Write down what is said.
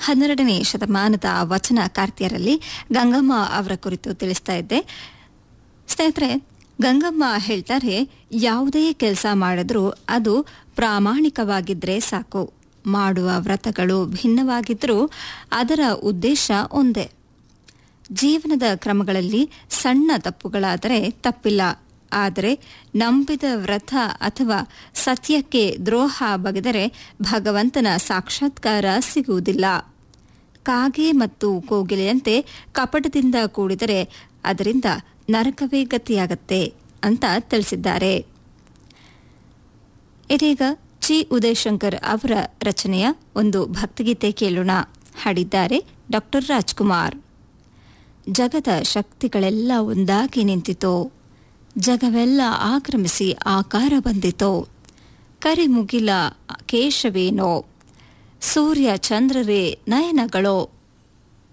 ಹನ್ನೆರಡನೇ ಶತಮಾನದ ವಚನಕಾರ್ತಿಯರಲ್ಲಿ ಗಂಗಮ್ಮ ಅವರ ಕುರಿತು ತಿಳಿಸ್ತಾ ಇದ್ದೆ ಸ್ನೇಹಿತರೆ ಗಂಗಮ್ಮ ಹೇಳ್ತಾರೆ ಯಾವುದೇ ಕೆಲಸ ಮಾಡಿದ್ರೂ ಅದು ಪ್ರಾಮಾಣಿಕವಾಗಿದ್ರೆ ಸಾಕು ಮಾಡುವ ವ್ರತಗಳು ಭಿನ್ನವಾಗಿದ್ರೂ ಅದರ ಉದ್ದೇಶ ಒಂದೇ ಜೀವನದ ಕ್ರಮಗಳಲ್ಲಿ ಸಣ್ಣ ತಪ್ಪುಗಳಾದರೆ ತಪ್ಪಿಲ್ಲ ಆದರೆ ನಂಬಿದ ವ್ರತ ಅಥವಾ ಸತ್ಯಕ್ಕೆ ದ್ರೋಹ ಬಗೆದರೆ ಭಗವಂತನ ಸಾಕ್ಷಾತ್ಕಾರ ಸಿಗುವುದಿಲ್ಲ ಕಾಗೆ ಮತ್ತು ಕೋಗಿಲೆಯಂತೆ ಕಪಟದಿಂದ ಕೂಡಿದರೆ ಅದರಿಂದ ನರಕವೇ ಗತಿಯಾಗತ್ತೆ ಅಂತ ತಿಳಿಸಿದ್ದಾರೆ ಇದೀಗ ಜಿ ಉದಯಶಂಕರ್ ಅವರ ರಚನೆಯ ಒಂದು ಭಕ್ತಿಗೀತೆ ಕೇಳೋಣ ಹಾಡಿದ್ದಾರೆ ಡಾಕ್ಟರ್ ರಾಜ್ಕುಮಾರ್ ಜಗದ ಶಕ್ತಿಗಳೆಲ್ಲ ಒಂದಾಗಿ ನಿಂತಿತೋ ಜಗವೆಲ್ಲ ಆಕ್ರಮಿಸಿ ಆಕಾರ ಬಂದಿತೋ ಕರಿಮುಗಿಲ ಕೇಶವೇನೋ ಸೂರ್ಯ ಚಂದ್ರರೇ ನಯನಗಳೋ